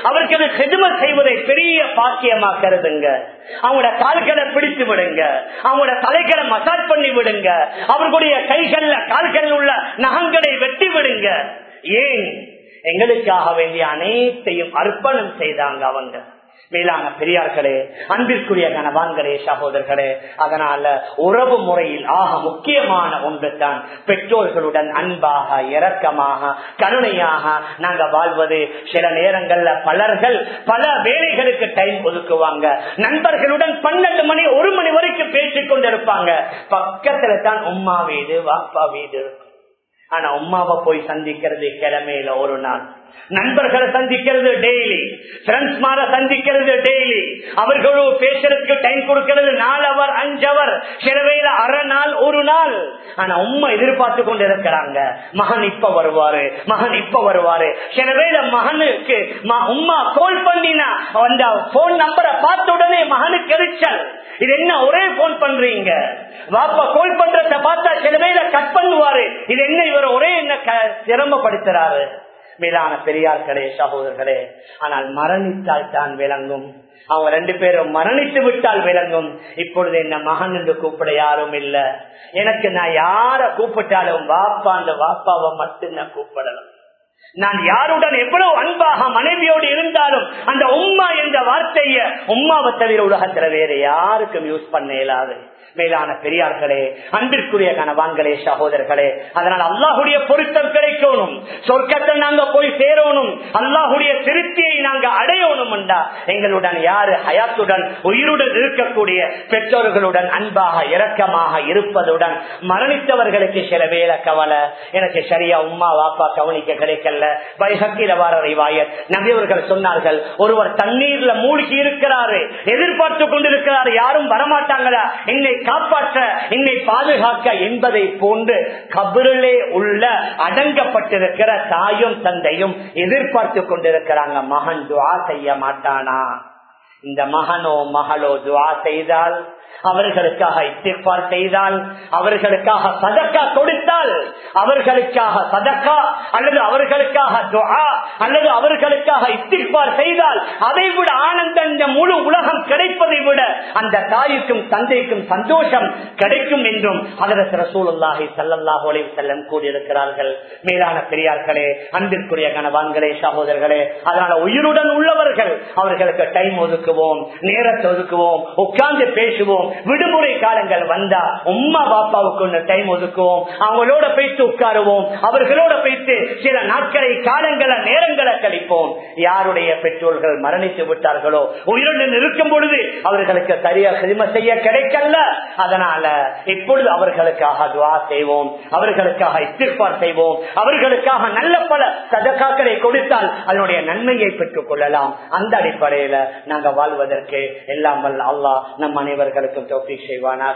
செதும செய்வதை பெரிய பாக்கியமா கருதுங்க அவங்களோட கால்களை பிடித்து விடுங்க அவங்களோட தலைகளை மசாஜ் பண்ணி விடுங்க அவர்களுடைய கைகள்ல கால்கள் உள்ள நகங்களை வெட்டி விடுங்க ஏன் எங்களுக்காக வேண்டிய அனைத்தையும் அர்ப்பணம் செய்தாங்க அவங்க மேலான பெரியார்களே அன்பிற்குரிய கனவான்களே சகோதரர்களே அதனால உறவு முறையில் ஆக முக்கியமான ஒன்று தான் பெற்றோர்களுடன் அன்பாக இரக்கமாக கருணையாக நாங்க வாழ்வது சில நேரங்கள்ல பலர்கள் பல வேலைகளுக்கு டைம் ஒதுக்குவாங்க நண்பர்களுடன் பன்னெண்டு மணி ஒரு மணி வரைக்கும் பேசிக் கொண்டிருப்பாங்க பக்கத்துல தான் உம்மா வீடு வாப்பா வீடு இருக்கும் ஆனா உம்மாவை போய் சந்திக்கிறது கிழமையில ஒரு நாள் நண்பர்களை சந்திக்கிறது டெய்லி ஃப்ரெண்ட்ஸ் மார சந்திக்கிறது டெய்லி அவர்களோடு பேசுறதுக்கு டைம் கொடுக்கிறது நாலு அவர் அஞ்சு அவர் சிலவையில அரை நாள் ஒரு நாள் ஆனா உண்மை எதிர்பார்த்து கொண்டு இருக்கிறாங்க மகன் இப்ப வருவாரு மகன் இப்ப வருவாரு சிலவேளை மகனுக்கு உம்மா கால் பண்ணினா அந்த போன் நம்பரை பார்த்த உடனே மகனுக்கு எரிச்சல் இது என்ன ஒரே போன் பண்றீங்க வாப்பா கோல் பண்றத பார்த்தா சில வேலை கட் பண்ணுவாரு இது என்ன இவர் ஒரே என்ன சிரமப்படுத்துறாரு மேலான பெரியார்களே சகோதரர்களே ஆனால் மரணித்தால் தான் விளங்கும் அவங்க ரெண்டு பேரும் மரணித்து விட்டால் விளங்கும் இப்பொழுது என்ன மகன் என்று கூப்பிட யாரும் இல்ல எனக்கு நான் யார கூப்பிட்டாலும் வாப்பா அந்த வாப்பாவை மட்டும் நான் கூப்பிடலாம் நான் யாருடன் எவ்வளவு அன்பாக மனைவியோடு இருந்தாலும் அந்த உம்மா என்ற வார்த்தைய உம்மாவை தவிர உலகத்துல வேற யாருக்கும் யூஸ் பண்ண இயலாது மேலான பெரியார்களே அன்பிற்குரிய கணவான்களே சகோதரர்களே அதனால் அல்லாஹுடைய பொருத்தம் கிடைக்கணும் சொர்க்கத்தை நாங்க போய் சேரணும் அல்லாஹுடைய திருப்தியை நாங்க அடையணும் எங்களுடன் யாரு ஹயாத்துடன் உயிருடன் இருக்கக்கூடிய பெற்றோர்களுடன் அன்பாக இரக்கமாக இருப்பதுடன் மரணித்தவர்களுக்கு சில வேலை கவலை எனக்கு சரியா உம்மா வாப்பா கவனிக்க கிடைக்கல வைகத்தில வார ரிவாயத் நபியவர்கள் சொன்னார்கள் ஒருவர் தண்ணீர்ல மூழ்கி இருக்கிறாரு எதிர்பார்த்து கொண்டிருக்கிறார் யாரும் வரமாட்டாங்களா என்னை காப்பாற்ற என்னை பாதுகாக்க என்பதை போன்று கபரிலே உள்ள அடங்கப்பட்டிருக்கிற தாயும் தந்தையும் எதிர்பார்த்து கொண்டிருக்கிறாங்க மகன் துவா செய்ய மாட்டானா இந்த மகனோ மகளோ துவா செய்தால் அவர்களுக்காக இத்திப்பால் செய்தால் அவர்களுக்காக சதக்கா கொடுத்தால் அவர்களுக்காக சதக்கா அல்லது அவர்களுக்காக துவா அல்லது அவர்களுக்காக இத்திப்பால் செய்தால் அதை விட ஆனந்தம் இந்த முழு உலகம் கிடைப்பதை விட அந்த தாய்க்கும் தந்தைக்கும் சந்தோஷம் கிடைக்கும் என்றும் அதற்கு ரசூலுல்லாஹி சல்லல்லாஹு அலைஹி வஸல்லம் கூறியிருக்கிறார்கள் மேலான பெரியார்களே அன்பிற்குரிய கணவான்களே சகோதரர்களே அதனால உயிருடன் உள்ளவர்கள் அவர்களுக்கு டைம் ஒதுக்குவோம் நேரத்தை ஒதுக்குவோம் உட்கார்ந்து பேசுவோம் விடுமுறை காலங்கள் வந்தா உம்மா பாப்பாவுக்கு ஒன்று டைம் ஒதுக்குவோம் அவங்களோட போயிட்டு உட்காருவோம் அவர்களோட போயிட்டு சில நாட்களை காலங்களை நேரங்களை கழிப்போம் யாருடைய பெற்றோர்கள் மரணித்து விட்டார்களோ உயிருடன் இருக்கும் பொழுது அவர்களுக்கு சரியா சிறும செய்ய கிடைக்கல அதனால இப்பொழுது அவர்களுக்காக துவா செய்வோம் அவர்களுக்காக இத்திருப்பார் செய்வோம் அவர்களுக்காக நல்ல பல சதக்காக்களை கொடுத்தால் அதனுடைய நன்மையை பெற்றுக் கொள்ளலாம் அந்த அடிப்படையில நாங்க வாழ்வதற்கு எல்லாம் வல்ல அல்லாஹ் நம் அனைவர்களுக்கும் தோப்பிக் செய்வானார்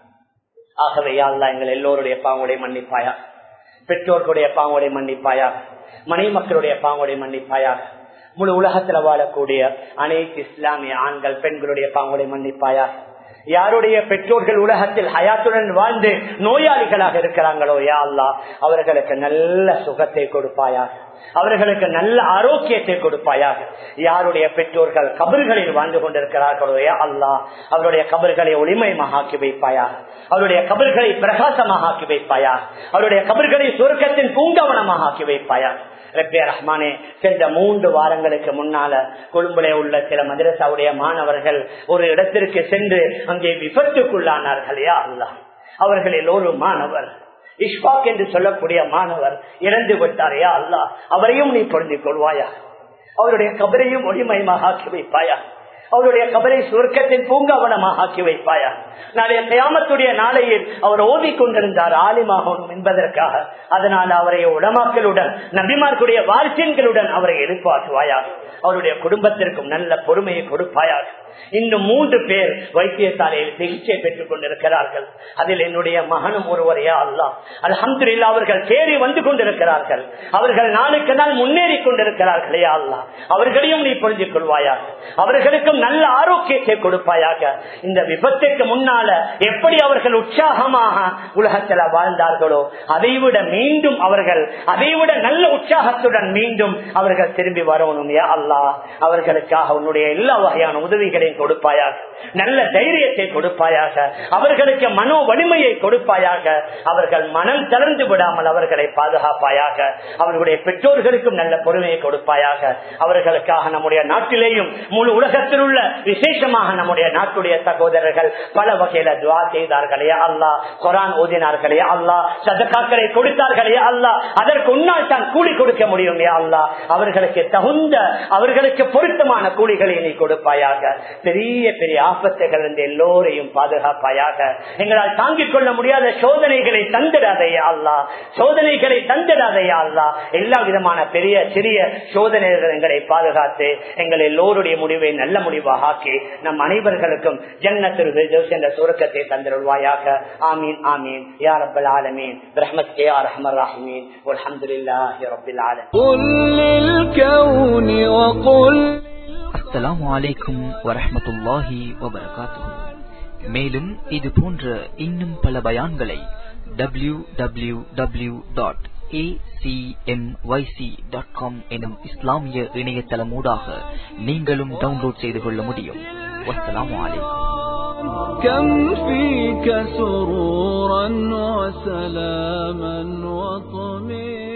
ஆகவே அல்லா எங்கள் எல்லோருடைய பாங்குடைய மன்னிப்பாயா பெற்றோர்களுடைய பாங்குடைய மன்னிப்பாயா மனைவி மக்களுடைய பாங்குடைய மன்னிப்பாயா முழு உலகத்துல வாழக்கூடிய அனைத்து இஸ்லாமிய ஆண்கள் பெண்களுடைய பாங்குடைய மன்னிப்பாயா யாருடைய பெற்றோர்கள் உலகத்தில் ஹயாத்துடன் வாழ்ந்து நோயாளிகளாக இருக்கிறாங்களோ யா அல்லா அவர்களுக்கு நல்ல சுகத்தை கொடுப்பாயா அவர்களுக்கு நல்ல ஆரோக்கியத்தை கொடுப்பாயாக யாருடைய பெற்றோர்கள் கபர்களில் வாழ்ந்து கொண்டிருக்கிறார்களோ யா அல்லா அவருடைய கபர்களை ஒளிமயமாக ஆக்கி வைப்பாயா அவருடைய கபர்களை பிரகாசமாக ஆக்கி வைப்பாயா அவருடைய கபர்களை சுருக்கத்தின் பூங்கவனமாக ஆக்கி வைப்பாயா ரப்பிய ரஹ்மானே சென்ற மூன்று வாரங்களுக்கு முன்னால கொழும்புல உள்ள சில மதரசாவுடைய மாணவர்கள் ஒரு இடத்திற்கு சென்று அங்கே விபத்துக்குள்ளானார்கள் யா அல்லா அவர்களில் ஒரு மாணவர் இஷ்பாக் என்று சொல்லக்கூடிய மாணவர் இறந்து விட்டார் யா அல்லா அவரையும் நீ பொருந்திக் கொள்வாயா அவருடைய கபரையும் ஒளிமயமாக ஆக்கி வைப்பாயா அவருடைய கபரை சுருக்கத்தின் பூங்காவனமாக ஆக்கி வைப்பாயா நாளைய கயாமத்துடைய நாளையில் அவர் ஓதி கொண்டிருந்தார் ஆலிமாகணும் என்பதற்காக அதனால் அவரை உடமாக்களுடன் நபிமார்களுடைய வாரிசியன்களுடன் அவரை எழுப்பாற்றுவாயா அவருடைய குடும்பத்திற்கும் நல்ல பொறுமையை கொடுப்பாயாக இன்னும் மூன்று பேர் வைத்தியசாலையில் சிகிச்சை பெற்றுக் கொண்டிருக்கிறார்கள் அதில் என்னுடைய மகனும் ஒருவரையா அல்லா அலமதுல்லா அவர்கள் தேறி வந்து கொண்டிருக்கிறார்கள் அவர்கள் நாளுக்கு நாள் முன்னேறி கொண்டிருக்கிறார்களே அல்லா அவர்களையும் நீ புரிஞ்சு கொள்வாயா அவர்களுக்கும் நல்ல ஆரோக்கியத்தை கொடுப்பாயாக இந்த விபத்துக்கு முன்னால எப்படி அவர்கள் உற்சாகமாக உலகத்துல வாழ்ந்தார்களோ அதைவிட மீண்டும் அவர்கள் அதைவிட நல்ல உற்சாகத்துடன் மீண்டும் அவர்கள் திரும்பி வரணும் யா அல்லா அவர்களுக்காக உன்னுடைய எல்லா வகையான உதவிகளையும் கொடுப்பாயாக நல்ல தைரியத்தை கொடுப்பாயாக அவர்களுக்கு மனோ வலிமையை கொடுப்பாயாக அவர்கள் மனம் தளர்ந்து விடாமல் அவர்களை பாதுகாப்பாயாக அவர்களுடைய பெற்றோர்களுக்கும் நல்ல பொறுமையை கொடுப்பாயாக அவர்களுக்காக நம்முடைய நாட்டிலேயும் முழு உலகத்தில் உள்ள விசேஷமாக நம்முடைய நாட்டுடைய சகோதரர்கள் பல வகையில துவா செய்தார்களே அல்லா குரான் ஓதினார்களே அல்லா சதக்காக்களை கொடுத்தார்களே அல்லா அதற்கு உன்னால் தான் கூலி கொடுக்க முடியும் அல்லா அவர்களுக்கு தகுந்த அவர்களுக்கு பொருத்தமான கூலிகளை நீ கொடுப்பாயாக பெரிய பெரிய ஆபத்துகள் இருந்து எல்லோரையும் பாதுகாப்பாயாக எங்களால் தாங்கிக் கொள்ள முடியாத சோதனைகளை தந்திடாதையா அல்லா சோதனைகளை தந்திடாதையா அல்லா எல்லா விதமான பெரிய சிறிய சோதனைகள் எங்களை பாதுகாத்து எங்கள் எல்லோருடைய முடிவை நல்ல முடிவாக ஆக்கி நம் அனைவர்களுக்கும் ஜன்னத்திற்கு என்ற சுருக்கத்தை தந்திருவாயாக ஆமீன் ஆமீன் யா ரப்பல் ஆலமீன் ரஹ்மத் கே ஆர் ரஹ்மர் ராஹிமீன் அல்ஹம்துலில்லாஹி ரப்பில் ஆலமீன் قل للكون وقل அஸ்ஸலாமு அலைக்கும் வரஹ்மத்துல்லாஹி வபரகாத்துஹு மேலும் இது போன்ற இன்னும் பல பயான்களை டபிள்யூ டபிள்யூ டபிள்யூ டாட் எனும் இஸ்லாமிய இணையதளமூடாக நீங்களும் டவுன்லோட் செய்து கொள்ள முடியும் வஸ்ஸலாமு அலைக்கும் كم فيك سرورا وسلاما وطمئنا